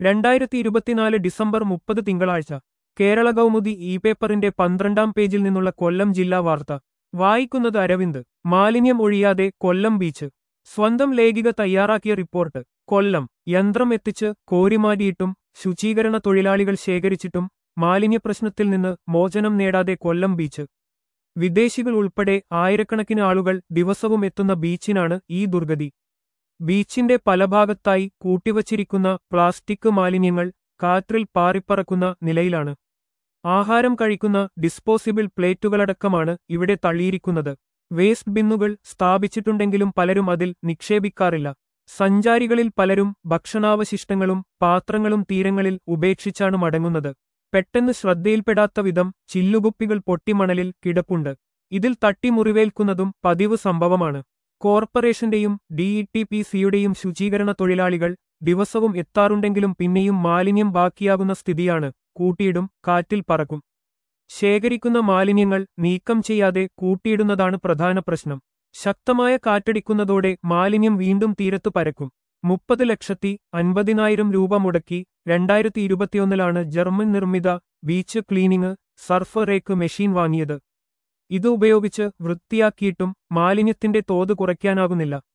രണ്ടായിരത്തി ഇരുപത്തിനാല് ഡിസംബർ മുപ്പത് തിങ്കളാഴ്ച കേരള കൗമുദി ഇ പേപ്പറിന്റെ പന്ത്രണ്ടാം പേജിൽ നിന്നുള്ള കൊല്ലം ജില്ലാ വാർത്ത വായിക്കുന്നത് അരവിന്ദ് മാലിന്യം ഒഴിയാതെ കൊല്ലം ബീച്ച് സ്വന്തം ലേഖിക തയ്യാറാക്കിയ റിപ്പോർട്ട് കൊല്ലം യന്ത്രം എത്തിച്ച് കോരിമാറ്റിയിട്ടും ശുചീകരണ തൊഴിലാളികൾ ശേഖരിച്ചിട്ടും മാലിന്യപ്രശ്നത്തിൽ നിന്ന് മോചനം നേടാതെ കൊല്ലം ബീച്ച് വിദേശികൾ ഉൾപ്പെടെ ആയിരക്കണക്കിന് ആളുകൾ ദിവസവും എത്തുന്ന ബീച്ചിനാണ് ഈ ദുർഗതി ബീച്ചിന്റെ പല ഭാഗത്തായി കൂട്ടിവച്ചിരിക്കുന്ന പ്ലാസ്റ്റിക് മാലിന്യങ്ങൾ കാറ്റിൽ പാറിപ്പറക്കുന്ന നിലയിലാണ് ആഹാരം കഴിക്കുന്ന ഡിസ്പോസിബിൾ പ്ലേറ്റുകളടക്കമാണ് ഇവിടെ തള്ളിയിരിക്കുന്നത് വേസ്റ്റ് ബിന്നുകൾ സ്ഥാപിച്ചിട്ടുണ്ടെങ്കിലും പലരും അതിൽ നിക്ഷേപിക്കാറില്ല സഞ്ചാരികളിൽ പലരും ഭക്ഷണാവശിഷ്ടങ്ങളും പാത്രങ്ങളും തീരങ്ങളിൽ ഉപേക്ഷിച്ചാണ് മടങ്ങുന്നത് പെട്ടെന്ന് ശ്രദ്ധയിൽപ്പെടാത്ത വിധം ചില്ലുകുപ്പികൾ പൊട്ടിമണലിൽ കിടപ്പുണ്ട് ഇതിൽ തട്ടി മുറിവേൽക്കുന്നതും പതിവ് സംഭവമാണ് കോർപ്പറേഷന്റെയും ഡിഇടി സിയുടെയും ശുചീകരണ തൊഴിലാളികൾ ദിവസവും എത്താറുണ്ടെങ്കിലും പിന്നെയും മാലിന്യം ബാക്കിയാകുന്ന സ്ഥിതിയാണ് കൂട്ടിയിടും കാറ്റിൽ പറക്കും ശേഖരിക്കുന്ന മാലിന്യങ്ങൾ നീക്കം ചെയ്യാതെ കൂട്ടിയിടുന്നതാണ് പ്രധാന പ്രശ്നം ശക്തമായ കാറ്റടിക്കുന്നതോടെ മാലിന്യം വീണ്ടും തീരത്തു പരക്കും മുപ്പത് ലക്ഷത്തി അൻപതിനായിരം രൂപ മുടക്കി രണ്ടായിരത്തി ഇരുപത്തിയൊന്നിലാണ് ജർമ്മൻ നിർമ്മിത beach cleaning surf rake machine വാങ്ങിയത് ഇത് ഉപയോഗിച്ച് വൃത്തിയാക്കിയിട്ടും മാലിന്യത്തിന്റെ തോത് കുറയ്ക്കാനാകുന്നില്ല